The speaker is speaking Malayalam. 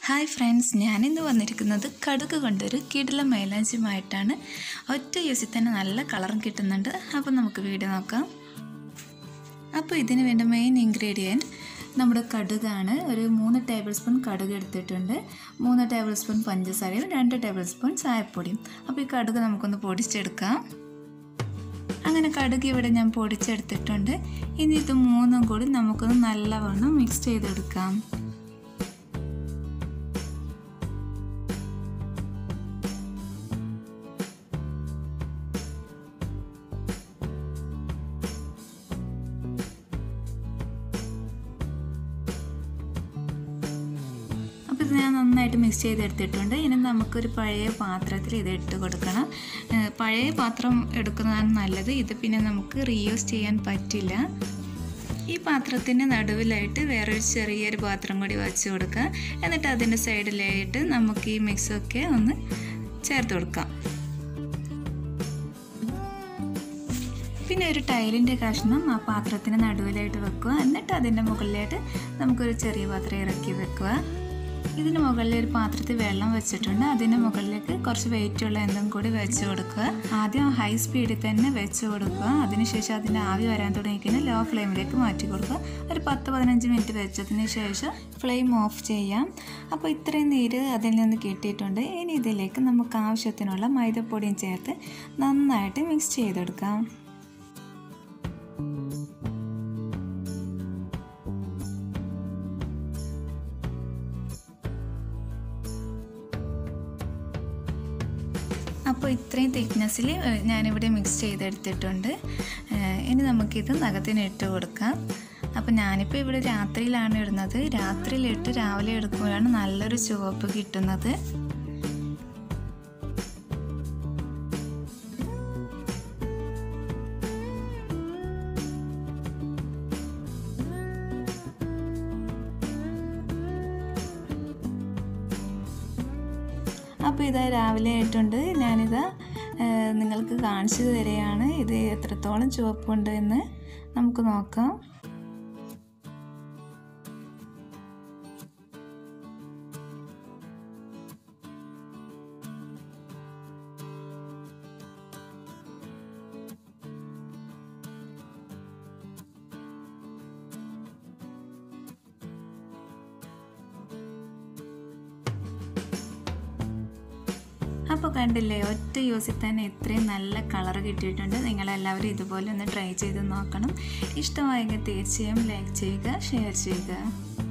ഹായ് ഫ്രണ്ട്സ് ഞാനിന്ന് വന്നിരിക്കുന്നത് കടുക് കൊണ്ടൊരു കിടില മൈലാഞ്ചുമായിട്ടാണ് ഒറ്റ യൂസിൽ തന്നെ നല്ല കളറും കിട്ടുന്നുണ്ട് അപ്പോൾ നമുക്ക് വീഡിയോ നോക്കാം അപ്പോൾ ഇതിന് വേണ്ട മെയിൻ ഇൻഗ്രീഡിയൻറ്റ് നമ്മുടെ കടുകാണ് ഒരു മൂന്ന് ടേബിൾ സ്പൂൺ കടുക് എടുത്തിട്ടുണ്ട് മൂന്ന് ടേബിൾ സ്പൂൺ പഞ്ചസാരയും രണ്ട് ടേബിൾ സ്പൂൺ ചായപ്പൊടിയും അപ്പോൾ ഈ കടുക് നമുക്കൊന്ന് പൊടിച്ചെടുക്കാം അങ്ങനെ കടുക് ഇവിടെ ഞാൻ പൊടിച്ചെടുത്തിട്ടുണ്ട് ഇനി ഇത് മൂന്നും കൂടി നമുക്കൊന്ന് നല്ലവണ്ണം മിക്സ് ചെയ്തെടുക്കാം അപ്പോൾ ഇത് ഞാൻ നന്നായിട്ട് മിക്സ് ചെയ്തെടുത്തിട്ടുണ്ട് ഇനി നമുക്കൊരു പഴയ പാത്രത്തിൽ ഇത് ഇട്ട് കൊടുക്കണം ഏഹ് പഴയ പാത്രം എടുക്കുന്നതാണ് നല്ലത് ഇത് പിന്നെ നമുക്ക് റീയൂസ് ചെയ്യാൻ പറ്റില്ല ഈ പാത്രത്തിൻ്റെ നടുവിലായിട്ട് വേറൊരു ചെറിയൊരു പാത്രം കൂടി വച്ച് കൊടുക്കുക എന്നിട്ട് അതിൻ്റെ സൈഡിലായിട്ട് നമുക്ക് ഈ മിക്സൊക്കെ ഒന്ന് ചേർത്ത് കൊടുക്കാം പിന്നെ ഒരു ടൈലിൻ്റെ കഷ്ണം ആ പാത്രത്തിന് നടുവിലായിട്ട് വെക്കുക എന്നിട്ട് അതിൻ്റെ മുകളിലായിട്ട് നമുക്കൊരു ചെറിയ പാത്രം ഇറക്കി വെക്കുക ഇതിന് മുകളിൽ ഒരു പാത്രത്തിൽ വെള്ളം വെച്ചിട്ടുണ്ട് അതിന് മുകളിലേക്ക് കുറച്ച് വെയിറ്റുള്ള എന്തും കൂടി വെച്ച് കൊടുക്കുക ആദ്യം ഹൈ സ്പീഡിൽ തന്നെ വെച്ച് കൊടുക്കുക അതിനുശേഷം അതിൻ്റെ ആവി വരാൻ തുടങ്ങിക്കഴിഞ്ഞാൽ ലോ ഫ്ലെയിമിലേക്ക് മാറ്റി കൊടുക്കുക ഒരു പത്ത് പതിനഞ്ച് മിനിറ്റ് വെച്ചതിന് ശേഷം ഫ്ലെയിം ഓഫ് ചെയ്യാം അപ്പോൾ ഇത്രയും നീര് അതിൽ നിന്ന് കിട്ടിയിട്ടുണ്ട് ഇനി ഇതിലേക്ക് നമുക്ക് ആവശ്യത്തിനുള്ള മൈദപ്പൊടിയും ചേർത്ത് നന്നായിട്ട് മിക്സ് ചെയ്തെടുക്കാം അപ്പോൾ ഇത്രയും തിക്നെസ്സിൽ ഞാനിവിടെ മിക്സ് ചെയ്തെടുത്തിട്ടുണ്ട് ഇനി നമുക്കിത് നഖത്തിന് ഇട്ട് കൊടുക്കാം അപ്പോൾ ഞാനിപ്പോൾ ഇവിടെ രാത്രിയിലാണ് ഇടുന്നത് രാത്രിയിലിട്ട് രാവിലെ എടുക്കുമ്പോഴാണ് നല്ലൊരു ചുവപ്പ് കിട്ടുന്നത് അപ്പോൾ ഇത് രാവിലെ ആയിട്ടുണ്ട് ഞാനിത് നിങ്ങൾക്ക് കാണിച്ചു തരികയാണ് ഇത് എത്രത്തോളം ചുവപ്പുണ്ട് എന്ന് നമുക്ക് നോക്കാം അപ്പോൾ കണ്ടില്ലേ ഒറ്റ യൂസിൽ തന്നെ ഇത്രയും നല്ല കളർ കിട്ടിയിട്ടുണ്ട് നിങ്ങളെല്ലാവരും ഇതുപോലെ ഒന്ന് ട്രൈ ചെയ്ത് നോക്കണം ഇഷ്ടമായെങ്കിൽ തീർച്ചയായും ലൈക്ക് ചെയ്യുക ഷെയർ ചെയ്യുക